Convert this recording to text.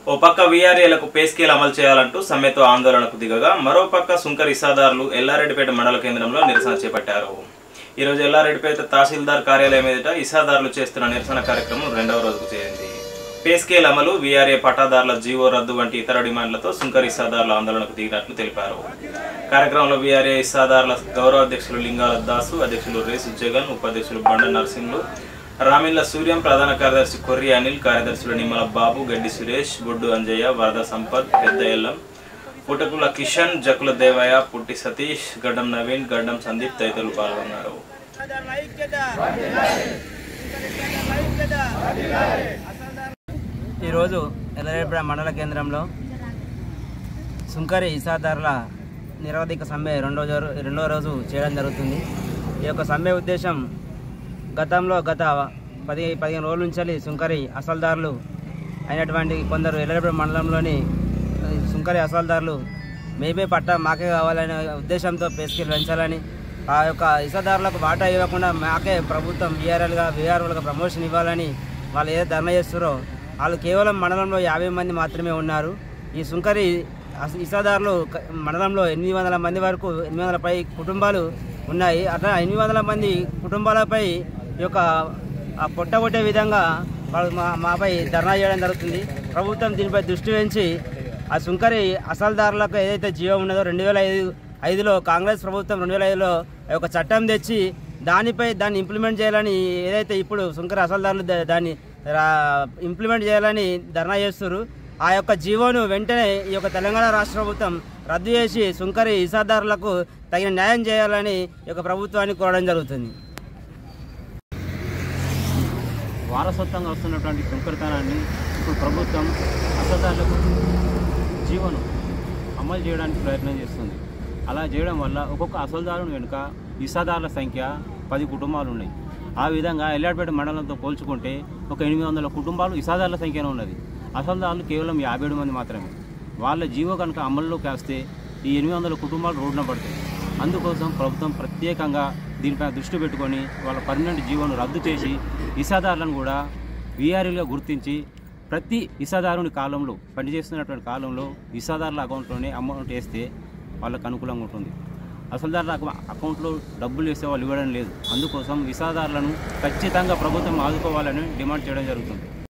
ఓ పక్క వీఆర్ఏలకు pay scale అమలు చేయాలంటూ సమ్మెతో ఆందోళనకు దిగగా మరో పక్క సుంకర్ ఇసాదారులు ఎల్లారెడ్డిపేట మండల కేంద్రంలో నిరసన చేపట్టారు ఈరోజు ఎల్లారెడ్డిపేట తహసీల్దార్ కార్యాలయం ఎదుట ఇసాదారులు చేస్తున్న నిరసన కార్యక్రమం రెండవ రోజుకు చేరింది పే స్కేల్ అమలు వీఆర్ఏ పట్టాదారుల జీవో రద్దు వంటి ఇతర డిమాండ్లతో సుంకర్ ఇసాదారుల ఆందోళనకు దిగినట్లు తెలిపారు కార్యక్రమంలో వీఆర్ఏ ఇసాదారుల గౌరవ అధ్యక్షులు లింగాల దాసు అధ్యక్షులు రేసు జగన్ ఉపాధ్యక్షులు బండ నరసింహులు రామిళ్ల సూర్యం ప్రధాన కార్యదర్శి కొర్రి అనిల్ కార్యదర్శులు నిమ్మల బాబు గడ్డి సురేష్ బొడ్డు అంజయ్య వరద సంపత్ పెద్ద ఎల్లం పుటకుల కిషన్ జకుల దేవయ్య పుట్టి సతీష్ గడ్డం నవీన్ గడ్డం సందీప్ తదితరులు పాల్గొన్నారు ఈరోజు ఎల్లరేపడ మండల కేంద్రంలో సుంకరి ఇసాదారుల నిరవధిక సమ్మె రెండో జరు రెండో రోజు చేయడం జరుగుతుంది ఈ యొక్క సమ్మె ఉద్దేశం గతంలో గత పది పదిహేను రోజుల నుంచి సుంకరి అసలుదారులు అయినటువంటి కొందరు ఎల్లరేపడ మండలంలోని ఆ, సుంకరి అసలుదారులు మేమే పట్ట మాకే కావాలనే ఉద్దేశంతో పేసుకెళ్ళి పెంచాలని ఆ యొక్క ఇసాదారులకు వాటా ఇవ్వకుండా మాకే ప్రభుత్వం వీఆర్ఎల్గా వీఆర్ఓలుగా ప్రమోషన్ ఇవ్వాలని వాళ్ళు ఏదో ధర్నా చేస్తారో వాళ్ళు కేవలం మండలంలో యాభై మంది మాత్రమే ఉన్నారు ఈ సుంకరి అస- ఇసాదారులు క- మండలంలో ఎనిమిది వందల మంది వరకు ఎనిమిది వందల పై కుటుంబాలు ఉన్నాయి అట్లా ఎనిమిది వందల మంది కుటుంబాలపై ఈ యొక్క ఆ పొట్టగొట్టే విధంగా వాళ్ళు మా మాపై ధర్నా చేయడం జరుగుతుంది ప్రభుత్వం దీనిపై దృష్టి ఉంచి ఆ సుంకరి అసలుదారులకు ఏదైతే జీవో ఉన్నదో రెండు వేల ఐదు ఐదులో కాంగ్రెస్ ప్రభుత్వం రెండు వేల ఐదులో ఒక చట్టం తెచ్చి దానిపై దాన్ని ఇంప్లిమెంట్ చేయాలని ఏదైతే ఇప్పుడు సుంకరి అసలుదారులు దా- దాన్ని రా- ఇంప్లిమెంట్ చేయాలని ధర్నా చేస్తారు ఆ యొక్క జీవోను వెంటనే ఈ యొక్క తెలంగాణ రాష్ట్ర ప్రభుత్వం రద్దు చేసి సుంకరి ఇసాదారులకు తగిన న్యాయం చేయాలని ఈ యొక్క ప్రభుత్వాన్ని కోరడం జరుగుతుంది వారసత్వంగా వస్తున్నటువంటి కుంకరితనాన్ని ఇప్పుడు ప్రభుత్వం అసదారులకు జీవనం అమలు చేయడానికి ప్రయత్నం చేస్తుంది అలా చేయడం వల్ల ఒక్కొక్క అసలుదారుని వెనుక ఇసాదారుల సంఖ్య పది కుటుంబాలు ఉన్నాయి ఆ విధంగా ఎల్లాడిపేట మండలంతో పోల్చుకుంటే ఒక ఎనిమిది వందల కుటుంబాలు ఇసాదారుల సంఖ్యనే ఉన్నది అసలుదారులు కేవలం యాభై ఏడు మంది మాత్రమే వాళ్ళ జీవో కనుక అమల్లోకి వస్తే ఈ ఎనిమిది వందల కుటుంబాలు రోడ్డున పడతాయి అందుకోసం ప్రభుత్వం ప్రత్యేకంగా దీనిపై దృష్టి పెట్టుకొని వాళ్ళ పర్మనెంట్ జీవోను రద్దు చేసి ఇసాదారులను కూడా వీఆర్ఎల్గా గుర్తించి ప్రతి ఇసాదారుని కాలంలో పనిచేస్తున్నటువంటి కాలంలో ఇసాదారుల అకౌంట్లోనే అమౌంట్ వేస్తే వాళ్ళకు అనుకూలంగా ఉంటుంది అసలుదారుల అకౌ- అకౌంట్లో డబ్బులు వేస్తే వాళ్ళు ఇవ్వడం లేదు అందుకోసం ఇసాదారులను ఖచ్చితంగా ప్రభుత్వం ఆదుకోవాలని డిమాండ్ చేయడం జరుగుతుంది